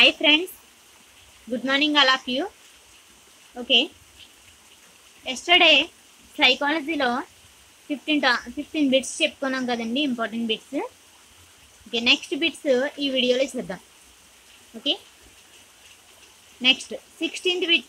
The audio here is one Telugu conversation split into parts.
hi friends good morning all of you okay yesterday సైకాలజీలో ఫిఫ్టీన్ ఫిఫ్టీన్ బిట్స్ చెప్పుకున్నాం కదండి important bits okay next bits ఈ వీడియోలో చూద్దాం okay next sixteenth bit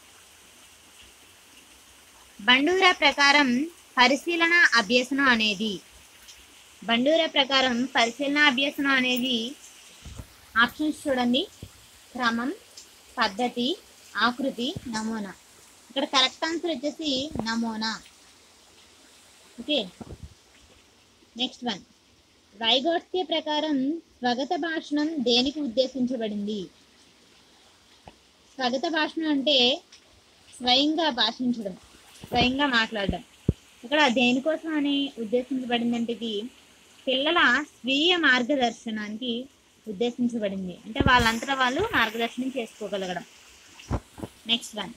Bandura ప్రకారం పరిశీలన అభ్యసనం అనేది బండూరా ప్రకారం పరిశీలన అభ్యసనం అనేది ఆప్షన్స్ చూడండి క్రమం పద్ధతి ఆకృతి నమూనా ఇక్కడ కరెక్ట్ ఆన్సర్ వచ్చేసి నమూనా ఓకే నెక్స్ట్ వన్ వైగోట్స్కే ప్రకారం స్వగత భాషణం దేనికి ఉద్దేశించబడింది స్వగత భాషణం అంటే స్వయంగా భాషించడం స్వయంగా మాట్లాడడం ఇక్కడ దేనికోసం అని ఉద్దేశించబడింది అంటే ఇది పిల్లల స్వీయ మార్గదర్శనానికి ఉద్దేశించబడింది అంటే వాళ్ళంతటా వాళ్ళు మార్గదర్శనం చేసుకోగలగడం నెక్స్ట్ వన్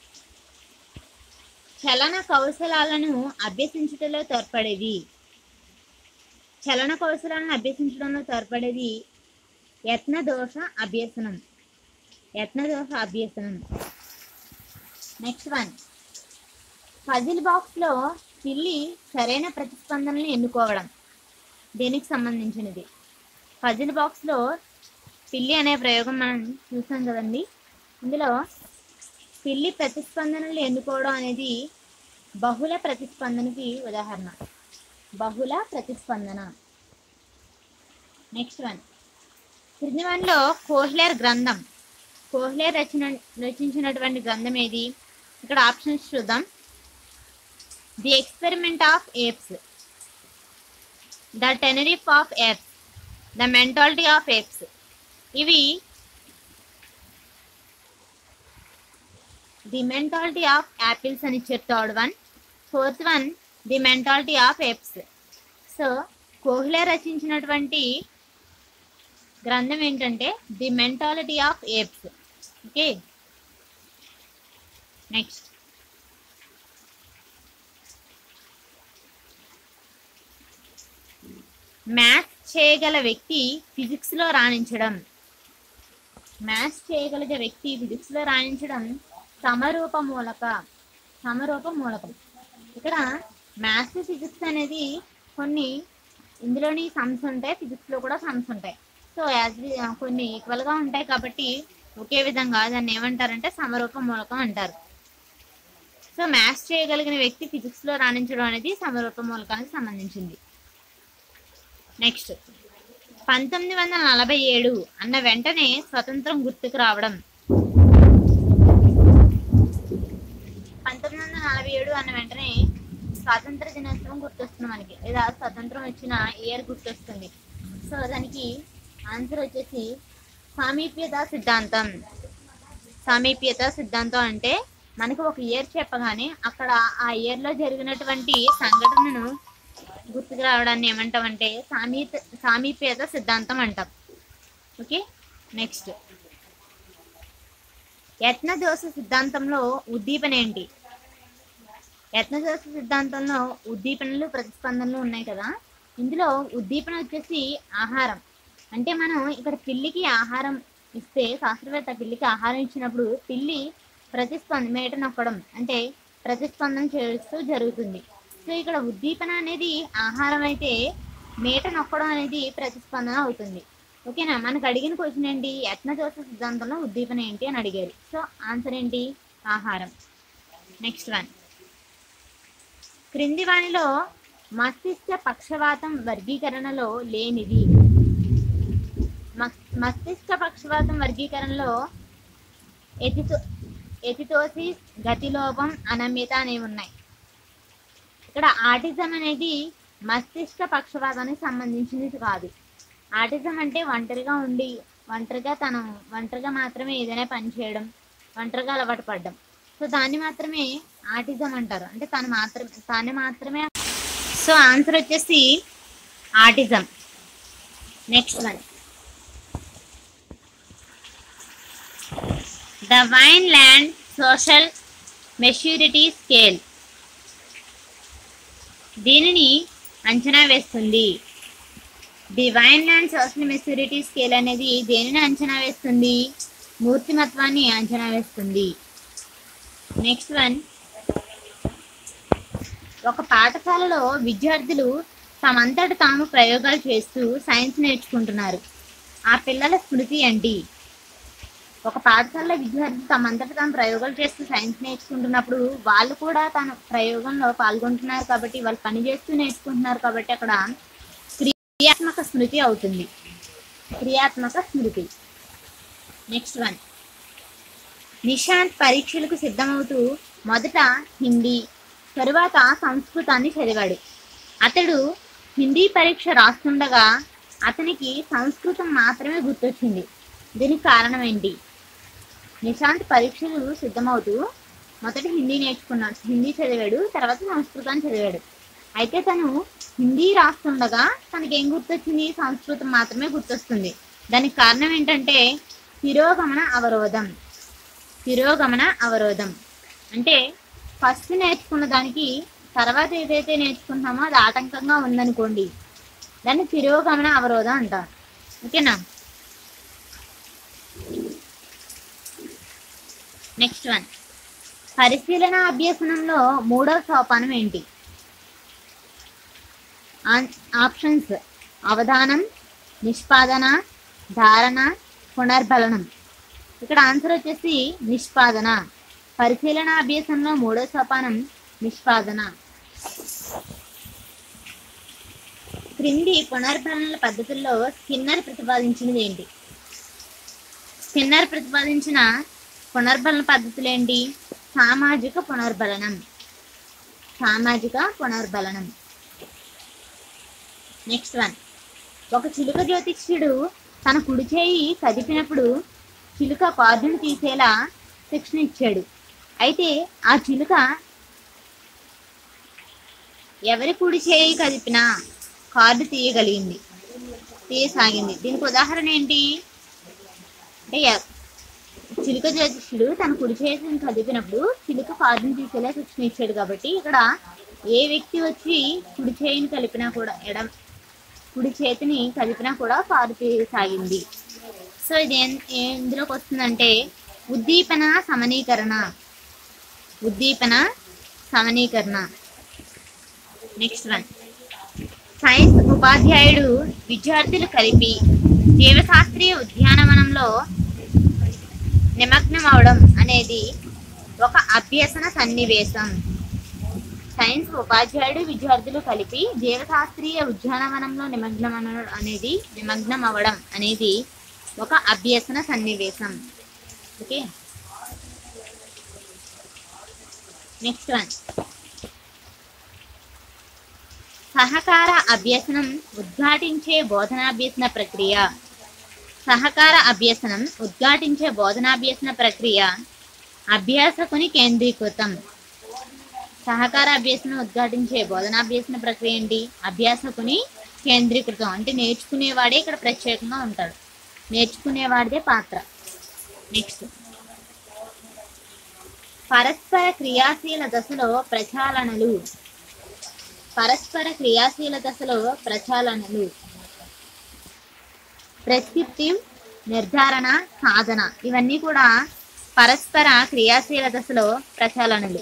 చలన కౌశలాలను అభ్యసించుటలో తోడ్పడేది చలన కౌశలాలను అభ్యసించడంలో తోడ్పడేది యత్న దోష అభ్యసనం యత్న దోష అభ్యసనం నెక్స్ట్ వన్ పజిల్ బాక్స్లో పిల్లి సరైన ప్రతిస్పందనని ఎన్నుకోవడం దేనికి సంబంధించినది పజిల్ బాక్స్లో పిల్లి అనే ప్రయోగం మనం చూసాం కదండి ఇందులో పిల్లి ప్రతిస్పందనలు ఎన్నుకోవడం అనేది బహుళ ప్రతిస్పందనకి ఉదాహరణ బహుళ ప్రతిస్పందన నెక్స్ట్ వన్ క్రింది వన్లో కోహ్లేర్ గ్రంథం కోహ్లేర్ రచన రచించినటువంటి గ్రంథం ఏది ఇక్కడ ఆప్షన్స్ చూద్దాం the experiment of apes the Tenerife of apes the mentality of apes ఇవి ది మెంటాలిటీ ఆఫ్ యాపిల్స్ అని ఇచ్చారు third one fourth one the mentality of apes so Kohler రచించినటువంటి గ్రంథం ఏంటంటే the mentality of apes okay next maths చేయగల వ్యక్తి ఫిజిక్స్లో రాణించడం మ్యాథ్స్ చేయగలిగే వ్యక్తి ఫిజిక్స్లో రాణించడం సమరూప మూలక సమరూప మూలకం ఇక్కడ మ్యాథ్స్ ఫిజిక్స్ అనేది కొన్ని ఇందులోని సమ్స్ ఉంటాయి ఫిజిక్స్లో కూడా సమ్స్ ఉంటాయి సో యాజ్ కొన్ని ఈక్వల్గా ఉంటాయి కాబట్టి ఒకే విధంగా దాన్ని ఏమంటారంటే సమరూప మూలకం అంటారు సో మ్యాథ్స్ చేయగలిగిన వ్యక్తి ఫిజిక్స్లో రాణించడం అనేది సమరూప మూలకానికి సంబంధించింది నెక్స్ట్ పంతొమ్మిది వందల నలభై ఏడు అన్న వెంటనే స్వతంత్రం గుర్తుకు రావడం పంతొమ్మిది వందల నలభై ఏడు అన్న వెంటనే స్వాతంత్ర దినోత్సవం గుర్తొస్తుంది మనకి లేదా స్వతంత్రం వచ్చిన ఇయర్ గుర్తొస్తుంది సో దానికి ఆన్సర్ వచ్చేసి సామీప్యత సిద్ధాంతం సామీప్యత సిద్ధాంతం అంటే మనకు ఒక ఇయర్ చెప్పగానే అక్కడ ఆ ఇయర్లో జరిగినటువంటి సంఘటనను గుర్తుకు రావడాన్ని ఏమంటామంటే సామీత సామీప్యత సిద్ధాంతం అంటాం ఓకే నెక్స్ట్ యత్నదోష సిద్ధాంతంలో ఉద్దీపన ఏంటి యత్నదోష సిద్ధాంతంలో ఉద్దీపనలు ప్రతిస్పందనలు ఉన్నాయి కదా ఇందులో ఉద్దీపన వచ్చేసి ఆహారం అంటే మనం ఇక్కడ పిల్లికి ఆహారం ఇస్తే శాస్త్రవేత్త పిల్లికి ఆహారం ఇచ్చినప్పుడు పిల్లి ప్రతిస్పంద మేట నొక్కడం అంటే ప్రతిస్పందన చేస్తూ జరుగుతుంది సో ఇక్కడ ఉద్దీపన అనేది ఆహారం అయితే మేట నొక్కడం అనేది ప్రతిస్పందన అవుతుంది ఓకేనా మనకు అడిగిన క్వశ్చన్ ఏంటి యత్నదోష సిద్ధాంతంలో ఉద్దీపన ఏంటి అని అడిగారు సో ఆన్సర్ ఏంటి ఆహారం నెక్స్ట్ వన్ క్రింది వానిలో మస్తిష్క పక్షవాతం వర్గీకరణలో లేనిది మస్- మస్తిష్క పక్షవాతం వర్గీకరణలో ఎతితో ఎతితోసిస్ గతిలోపం అనమ్యత అనేవి ఉన్నాయి ఇక్కడ ఆటిజం అనేది మస్తిష్క పక్షవాతానికి సంబంధించినది కాదు ఆటిజం అంటే ఒంటరిగా ఉండి ఒంటరిగా తను ఒంటరిగా మాత్రమే ఏదైనా పని చేయడం ఒంటరిగా అలవాటు పడడం సో దాన్ని మాత్రమే ఆటిజం అంటారు అంటే తను మాత్రమే తాను మాత్రమే సో ఆన్సర్ వచ్చేసి autism next one the Vineland social maturity scale దీనిని అంచనా వేస్తుంది the Vineland social maturity scale అనేది దేనిని అంచనా వేస్తుంది మూర్తిమత్వాన్ని అంచనా వేస్తుంది నెక్స్ట్ వన్ ఒక పాఠశాలలో విద్యార్థులు తమంతట తాము ప్రయోగాలు చేస్తూ సైన్స్ నేర్చుకుంటున్నారు ఆ పిల్లల స్మృతి ఏంటి ఒక పాఠశాలలో విద్యార్థులు తమంతట తాము ప్రయోగాలు చేస్తూ సైన్స్ నేర్చుకుంటున్నప్పుడు వాళ్ళు కూడా తన ప్రయోగంలో పాల్గొంటున్నారు కాబట్టి వాళ్ళు పని చేస్తూ నేర్చుకుంటున్నారు కాబట్టి అక్కడ క్రియాత్మక స్మృతి అవుతుంది క్రియాత్మక స్మృతి నెక్స్ట్ వన్ నిశాంత్ పరీక్షలకు సిద్ధమవుతూ మొదట హిందీ తరువాత సంస్కృతాన్ని చదివాడు అతడు హిందీ పరీక్ష రాస్తుండగా అతనికి సంస్కృతం మాత్రమే గుర్తొచ్చింది దీనికి కారణం ఏంటి నిశాంత్ పరీక్షలు సిద్ధమవుతూ మొదట హిందీ నేర్చుకున్నాడు హిందీ చదివాడు తర్వాత సంస్కృతాన్ని చదివాడు అయితే తను హిందీ రాస్తుండగా తనకేం గుర్తొచ్చింది సంస్కృతం మాత్రమే గుర్తొస్తుంది దానికి కారణం ఏంటంటే తిరోగమన అవరోధం తిరోగమన అవరోధం అంటే ఫస్ట్ నేర్చుకున్న దానికి తర్వాత ఏదైతే నేర్చుకుంటామో అది ఆటంకంగా ఉందనుకోండి దాన్ని తిరోగమన అవరోధం అంటారు ఓకేనా నెక్స్ట్ వన్ పరిశీలన అభ్యసనంలో మూడవ సోపానం ఏంటి ఆన్- ఆప్షన్స్ అవధానం నిష్పాదన ధారణ పునర్బలనం ఇక్కడ ఆన్సర్ వచ్చేసి నిష్పాదన పరిశీలన అభ్యాసంలో మూడో సోపానం నిష్పాదన క్రింది పునర్బలనల పద్ధతుల్లో స్కిన్నర్ ప్రతిపాదించినది ఏంటి స్కిన్నర్ ప్రతిపాదించిన పునర్బలన పద్ధతులు ఏంటి సామాజిక పునర్బలనం సామాజిక పునర్బలనం నెక్స్ట్ వన్ ఒక చిలుక జ్యోతిష్యుడు తన కుడి చేయి కదిపినప్పుడు చిలుక కార్డును తీసేలా శిక్షణ ఇచ్చాడు అయితే ఆ చిలుక ఎవరి కుడి చేయి కదిపినా కార్డు తీయగలిగింది తీయసాగింది దీనికి ఉదాహరణ ఏంటి అంటే ఎ- చిలుక జ్యోతిష్యుడు తన కుడి చేతిని కదిపినప్పుడు చిలుక కార్డును తీసేలా శిక్షణ ఇచ్చాడు కాబట్టి ఇక్కడ ఏ వ్యక్తి వచ్చి కుడి చేయిని కలిపినా కూడా ఎడం కుడి చేతిని కలిపినా కూడా కారు సాగింది సో ఇది ఏం- ఎందులోకి వస్తుందంటే ఉద్దీపన సమనీకరణ ఉద్దీపన సమనీకరణ నెక్స్ట్ వన్ సైన్స్ ఉపాధ్యాయుడు విద్యార్థులు కలిపి జీవశాస్త్రీయ ఉద్యానవనంలో నిమగ్నం అవడం అనేది ఒక అభ్యసన సన్నివేశం సైన్స్ ఉపాధ్యాయుడు విద్యార్థులు కలిపి జీవశాస్త్రీయ ఉద్యానవనంలో నిమగ్నం అన- అనేది నిమగ్నం అవ్వడం అనేది ఒక అభ్యసన సన్నివేశం ఓకే నెక్స్ట్ వన్ సహకార అభ్యసనం ఉద్ఘాటించే బోధనాభ్యసన ప్రక్రియ సహకార అభ్యసనం ఉద్ఘాటించే బోధనాభ్యసన ప్రక్రియ అభ్యాసకుని కేంద్రీకృతం సహకార అభ్యసనం ఉద్ఘాటించే బోధనాభ్యసన ప్రక్రియ ఏంటి అభ్యాసకుని కేంద్రీకృతం అంటే నేర్చుకునేవాడే ఇక్కడ ప్రత్యేకంగా ఉంటాడు నేర్చుకునేవాడిదే పాత్ర నెక్స్ట్ పరస్పర క్రియాశీల దశలో ప్రచాలనలు పరస్పర క్రియాశీల దశలో ప్రచాలనలు ప్రెస్క్రిప్టివ్ నిర్ధారణ సాధన ఇవన్నీ కూడా పరస్పర క్రియాశీల దశలో ప్రచాలనలు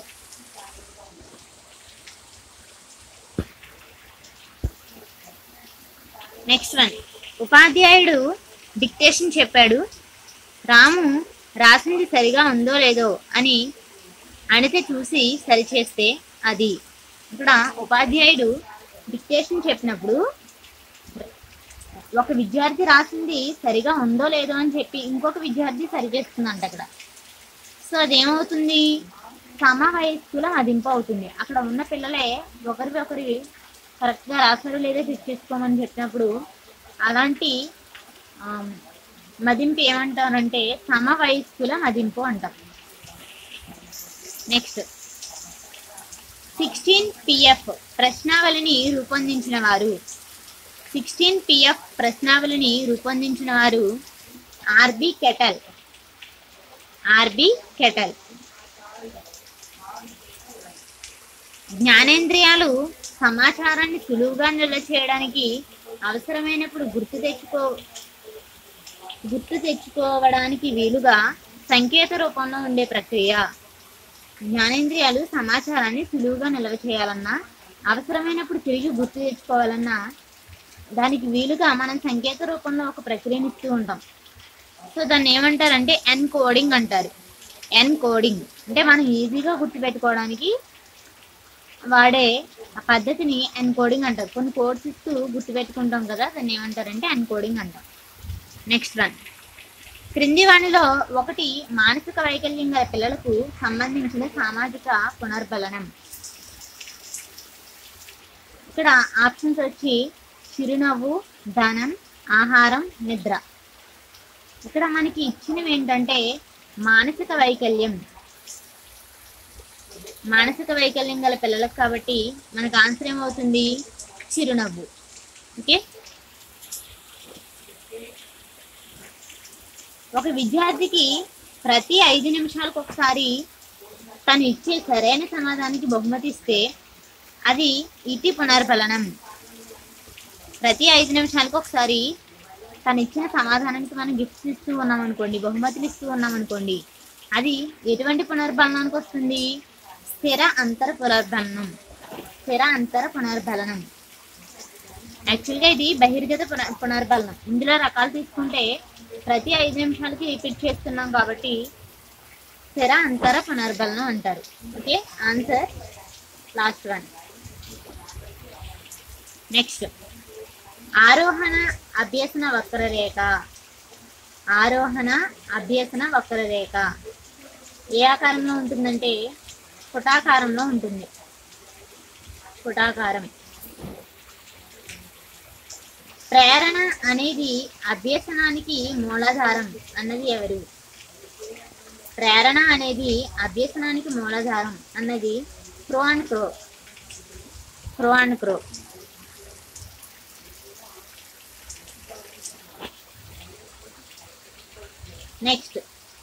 నెక్స్ట్ వన్ ఉపాధ్యాయుడు డిక్టేషన్ చెప్పాడు రాము రాసింది సరిగా ఉందో లేదో అని అణితే చూసి సరిచేస్తే అది ఇక్కడ ఉపాధ్యాయుడు డిక్టేషన్ చెప్పినప్పుడు ఒక విద్యార్థి రాసింది సరిగా ఉందో లేదో అని చెప్పి ఇంకొక విద్యార్థి సరిచేస్తుందంట అక్కడ సో అదేమవుతుంది సమవయస్కుల మదింపు అవుతుంది అక్కడ ఉన్న పిల్లలే ఒకరి ఒకరి కరెక్ట్గా రాశారో లేదో చెక్ చేసుకోమని చెప్పినప్పుడు అలాంటి ఆమ్, మదింపు ఏమంటారంటే సమవయస్కుల మదింపు అంటారు నెక్స్ట్ సిక్స్టీన్ పిఎఫ్ ప్రశ్నావళిని రూపొందించిన వారు సిక్స్టీన్ పిఎఫ్ ప్రశ్నావళిని రూపొందించిన వారు ఆర్బి కెటల్ ఆర్బి కెటల్ జ్ఞానేంద్రియాలు సమాచారాన్ని సులువుగా నిల్వ చేయడానికి అవసరమైనప్పుడు గుర్తు తెచ్చుకో గుర్తు తెచ్చుకోవడానికి వీలుగా సంకేత రూపంలో ఉండే ప్రక్రియ జ్ఞానేంద్రియాలు సమాచారాన్ని సులువుగా నిల్వ చేయాలన్నా అవసరమైనప్పుడు తిరిగి గుర్తు తెచ్చుకోవాలన్నా దానికి వీలుగా మనం సంకేత రూపంలో ఒక ప్రక్రియని ఇస్తూ ఉంటాం సో దాన్ని ఏమంటారంటే ఎన్ కోడింగ్ అంటారు ఎన్ కోడింగ్ అంటే మనం ఈజీగా గుర్తుపెట్టుకోవడానికి వాడే ఆ పద్ధతిని ఎన్కోడింగ్ అంటారు కొన్ని కోడ్స్ ఇస్తూ గుర్తుపెట్టుకుంటాం కదా దాన్ని ఏమంటారంటే ఎన్కోడింగ్ అంటాం నెక్స్ట్ వన్ క్రింది వాణిలో ఒకటి మానసిక వైకల్యం గల పిల్లలకు సంబంధించిన సామాజిక పునర్బలనం ఇక్కడ ఆప్షన్స్ వచ్చి చిరునవ్వు ధనం ఆహారం నిద్ర ఇక్కడ మనకి ఇచ్చినవి ఏంటంటే మానసిక వైకల్యం మానసిక వైకల్యం గల పిల్లలకు కాబట్టి మనకు ఆన్సర్ ఏమవుతుంది చిరునవ్వు ఓకే ఒక విద్యార్థికి ప్రతి ఐదు నిమిషాలకు ఒకసారి తను ఇచ్చే సరైన సమాధానానికి బహుమతి ఇస్తే అది ఇతి పునర్బలనం ప్రతి ఐదు నిమిషాలకు ఒకసారి తను ఇచ్చిన సమాధానానికి మనం గిఫ్ట్స్ ఇస్తూ ఉన్నాం అనుకోండి బహుమతులు ఇస్తూ ఉన్నాం అనుకోండి అది ఎటువంటి పునర్బలనానికి వస్తుంది స్థిర అంతర పునర్బలనం స్థిర అంతర పునర్బలనం యాక్చువల్గా ఇది బహిర్గత పున- పునర్బలనం ఇందులో రకాలు తీసుకుంటే ప్రతి ఐదు నిమిషాలకి రిపీట్ చేస్తున్నాం కాబట్టి స్థిర అంతర పునర్బలనం అంటారు okay answer last one next ఆరోహణ అభ్యసన వక్రరేఖ ఆరోహణ అభ్యసన వక్రరేఖ ఏ ఆకారంలో ఉంటుందంటే పుటాకారంలో ఉంటుంది పుటాకారం ప్రేరణ అనేది అభ్యసనానికి మూలాధారం అన్నది ఎవరు ప్రేరణ అనేది అభ్యసనానికి మూలాధారం అన్నది Crow and Crow Crow and Crow next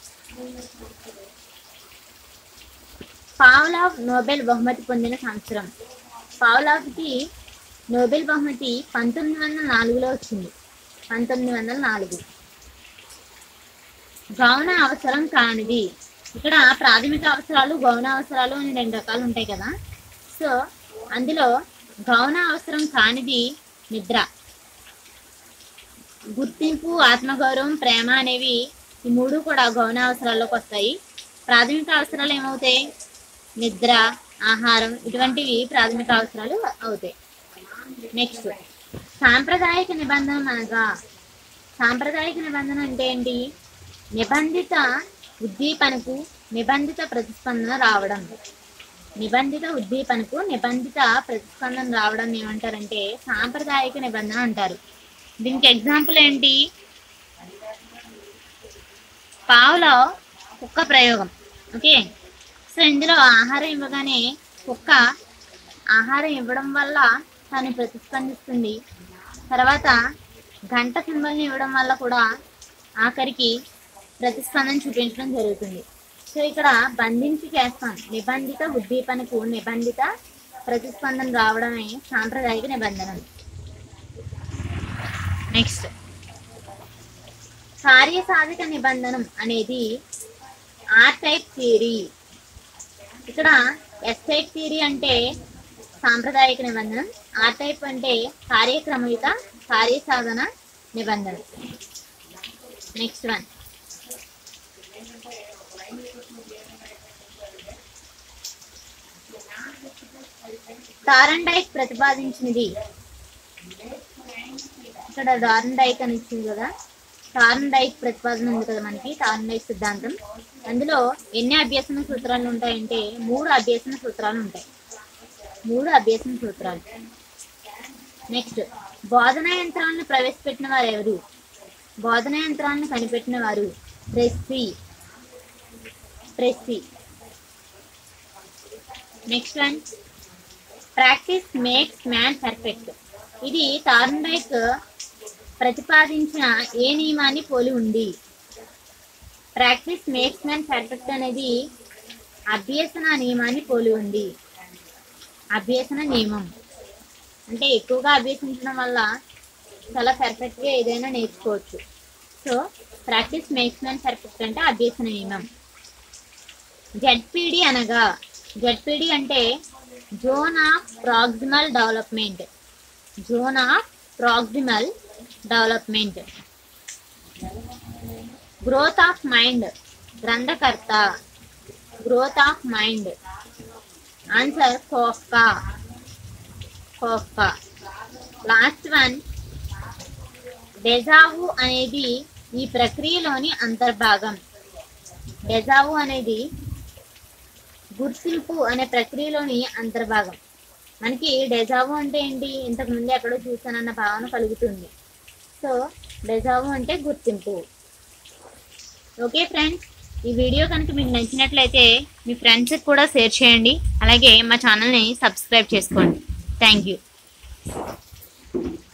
Pavlov Nobel బహుమతి పొందిన సంవత్సరం పావ్లావ్కి నోబెల్ బహుమతి పంతొమ్మిది వందల నాలుగులో వచ్చింది పంతొమ్మిది వందల నాలుగు గౌణ అవసరం కానిది ఇక్కడ ప్రాథమిక అవసరాలు గౌణ అవసరాలు అని రెండు రకాలు ఉంటాయి కదా సో అందులో గౌణ అవసరం కానిది నిద్ర గుర్తింపు ఆత్మగౌరవం ప్రేమ అనేవి ఈ మూడు కూడా గౌణ అవసరాల్లోకి వస్తాయి ప్రాథమిక అవసరాలు ఏమవుతాయి నిద్ర ఆహారం ఇటువంటివి ప్రాథమిక అవసరాలు అవుతాయి నెక్స్ట్ సాంప్రదాయక నిబంధన అనగా సాంప్రదాయక నిబంధన అంటే ఏంటి నిబంధిత ఉద్దీపనకు నిబంధిత ప్రతిస్పందన రావడం నిబంధిత ఉద్దీపనకు నిబంధిత ప్రతిస్పందన రావడం ఏమంటారంటే సాంప్రదాయక నిబంధన అంటారు దీనికి ఎగ్జాంపుల్ ఏంటి పావులో కుక్క ప్రయోగం ఓకే సో ఇందులో ఆహారం ఇవ్వగానే కుక్క ఆహారం ఇవ్వడం వల్ల తను ప్రతిస్పందిస్తుంది తర్వాత గంట సింబల్ని ఇవ్వడం వల్ల కూడా ఆఖరికి ప్రతిస్పందన చూపించడం జరుగుతుంది సో ఇక్కడ బంధించి చేస్తాం నిబంధిత ఉద్దీపనకు నిబంధిత ప్రతిస్పందన రావడమే సాంప్రదాయిక నిబంధన నెక్స్ట్ కార్యసాధక నిబంధనం అనేది ఆర్ టైప్ థియరీ ఇక్కడ ఎస్ టైప్ థియరీ అంటే సాంప్రదాయక నిబంధన ఆర్ టైప్ అంటే కార్యక్రమయుత కార్యసాధన నిబంధన నెక్స్ట్ వన్ టారండైక్ ప్రతిపాదించినది ఇక్కడ డార్న్డైక్ అని ఇచ్చింది కదా టార్న్డైక్ ప్రతిపాదన ఉంది కదా మనకి టార్న్డైక్ సిద్ధాంతం అందులో ఎన్ని అభ్యసన సూత్రాలు ఉంటాయంటే మూడు అభ్యసన సూత్రాలు ఉంటాయి మూడు అభ్యసన సూత్రాలు నెక్స్ట్ బోధనా యంత్రాలను ప్రవేశపెట్టిన వారు ఎవరు బోధనా యంత్రాలను కనిపెట్టిన వారు Pressey Pressey next one practice makes man perfect ఇది టార్న్డైక్ ప్రతిపాదించిన ఏ నియమాన్ని పోలి ఉంది ప్రాక్టీస్ మేక్స్ మ్యాన్ పర్ఫెక్ట్ అనేది అభ్యసన నియమాన్ని పోలి ఉంది అభ్యసన నియమం అంటే ఎక్కువగా అభ్యసించడం వల్ల చాలా పర్ఫెక్ట్గా ఏదైనా నేర్చుకోవచ్చు so practice makes men perfect అంటే అభ్యసన నియమం జెడ్పీడి అనగా జెడ్పీడి అంటే zone of proximal development zone of proximal development growth of mind గ్రంథకర్త growth of mind answer Koffka Koffka last one deja vu అనేది ఈ ప్రక్రియలోని అంతర్భాగం డెజావు అనేది గుర్తింపు అనే ప్రక్రియలోని అంతర్భాగం మనకి డెజావు అంటే ఏంటి ఇంతకు ముందు ఎక్కడో చూసానన్న భావన కలుగుతుంది సో డెజావు అంటే గుర్తింపు ఓకే ఫ్రెండ్స్ ఈ వీడియో కనుక మీకు నచ్చినట్లయితే మీ ఫ్రెండ్స్కి కూడా షేర్ చేయండి అలాగే మా ఛానల్ని సబ్స్క్రైబ్ చేసుకోండి థ్యాంక్ యూ